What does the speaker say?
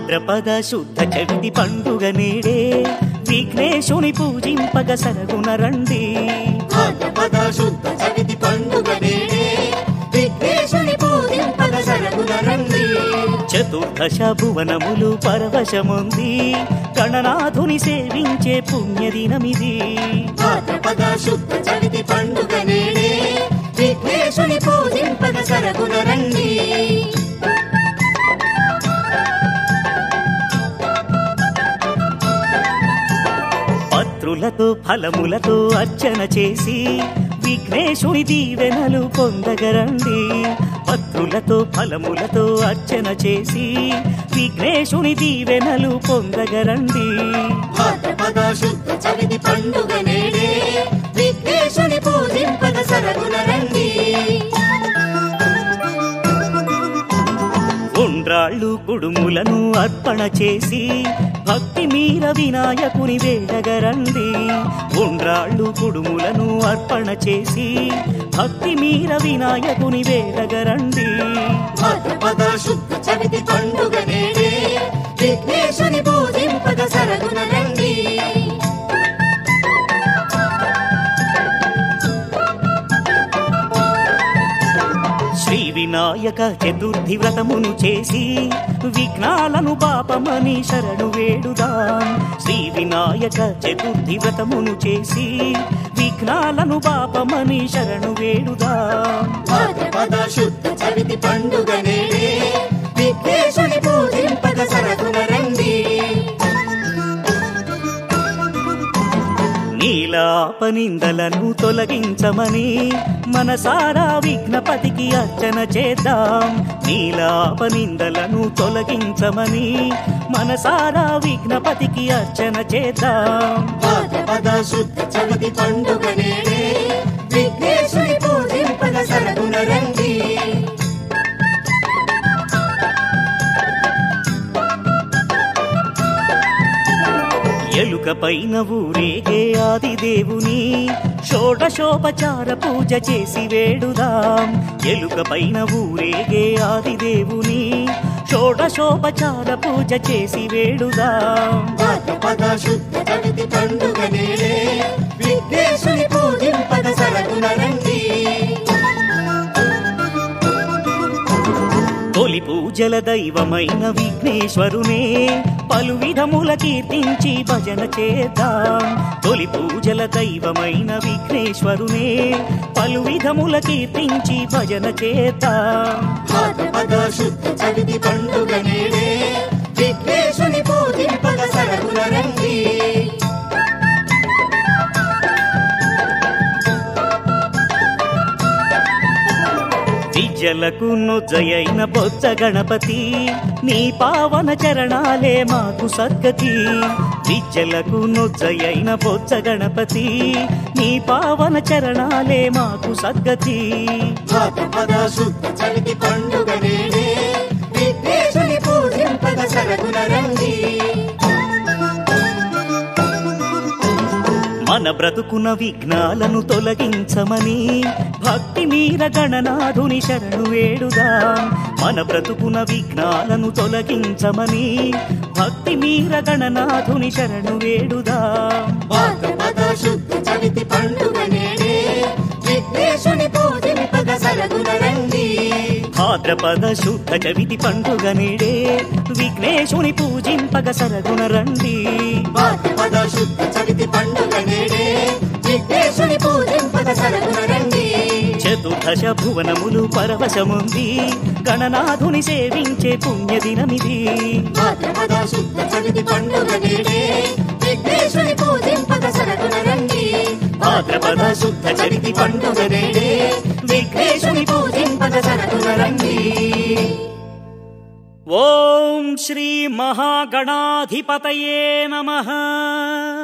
భాద్రపద శుద్ధ చవితి పండుగ నేడే విఘ్నేశుని పూజింపగ సరగున రండి భాద్రపద శుద్ధ చవితి పండుగ నేడే విఘ్నేశుని పూజింపగ సరగున రండి చతుర్దశ భువనములు పరవశముంది గణనాథుని సేవించే పుణ్యదినమిది భాద్రపద శుద్ధ చవితి పండుగ నేడే విఘ్నేశుని పూజింపగ సరగున రండి పత్రులతో ఫలములతో అర్చన చేసి విఘ్నేశుని దీవెనలు పొందగరండి పత్రులతో ఫలములతో అర్చన చేసి విఘ్నేశుని దీవెనలు పొందగరండి భాద్రపద శుద్ధ చవితి పండుగ నేడే విఘ్నేశుని పూజింపగ సరగున రండి ఉండ్రాళ్ళు కుడుములను అర్పణ చేసి భక్తి మీర వినాయకుని వేడగరండి ఉండ్రాళ్ళు కుడుములను అర్పణ చేసి భక్తి మీర వినాయకుని వేడగరండి భాద్రపద శుద్ధ చవితి పండుగ నేడే విఘ్నేశుని పూజింపగ సరగున రండి శ్రీ వినాయక చతుర్థి వ్రతమును చేసి విఘ్నాలను పాపమని శరణు వేడుదాం శ్రీ వినాయక చతుర్థి వ్రతమును చేసి విఘ్నాలను పాపమని శరణు వేడుదాం భాద్రపద శుద్ధ చవితి పండుగ నేడే విఘ్నేశుని పూజింపగ సరగున రండి నీలాపనిందలను తొలగించమని మనసారా విఘ్నపతికి అర్చన చేద్దాం నీలాపనిందలను తొలగించమని మనసారా విఘ్నపతికి అర్చన చేద్దాం భాద్రపద శుద్ధ చవితి పండుగ నేడే విఘ్నేశుని పూజింపగ సరగున రండి ఎలుక పైన ఊరేగే ఆది దేవుని షోడశోపచార పూజ చేసి వేడుదాం ఎలుక పైన ఊరేగే ఆది దేవుని షోడశోపచార పూజ చేసి వేడుదాం భాద్రపద శుద్ధ చవితి పండుగ నేడే విఘ్నేశుని పూజింపగ సరగున రండి తొలి పూజల దైవమైన విఘ్నేశ్వరునే పలు విధముల కీర్తించి భజన చేద్దాం తొలి పూజల దైవమైన విఘ్నేశ్వరునే పలు విధముల కీర్తించి భజన చేద్దాం భాద్రపద శుద్ధ చవితి పండుగ నేడే విఘ్నేశుని పూజింపగ సరగున రండి విద్యలకు నొజ్జయైన బొజ్జ గణపతి నీ పావన చరణాలే మాకు సద్గతి విద్యలకు నొజ్జయైన బొజ్జ గణపతి నీ పావన చరణాలే మాకు సద్గతి భాద్రపద శుద్ధ చవితి పండుగ నేడే విఘ్నేశుని పూజింపగ సరగున రండి మన బ్రతుకున విఘ్నాలను తొలగించమని భక్తి మీర గణనాథుని శరణు వేడుదాం మన బ్రతుకున విఘ్నాలను తొలగించమని భక్తి మీర గణనాథుని శరణు వేడుదాం భాద్రపద శుద్ధ చవితి పండుగ నేడే విఘ్నేశుని పూజింపగ సరగున రండి భాద్రపద శుద్ధ చవితి పండుగ నేడే విఘ్నేశుని పూజింపగ సరగున రండి భాద్రపద శుద్ధ చవితి పండుగ నేడే విఘ్నేశుని పూజింపగ సరగున రండి చతుర్దశ భువనములు పరవశముంది గణనాథుని సేవించే పుణ్యదినమిది భాద్రపద శుద్ధ చవితి పండుగ నేడే విఘ్నేశుని పూజింపగ సరగున రండి భాద్రపద శుద్ధ చవితి పండుగ నేడే విఘ్నేశుని పూజింపగ సరగున రండి ఓం శ్రీ మహాగణాధిపతయే నమః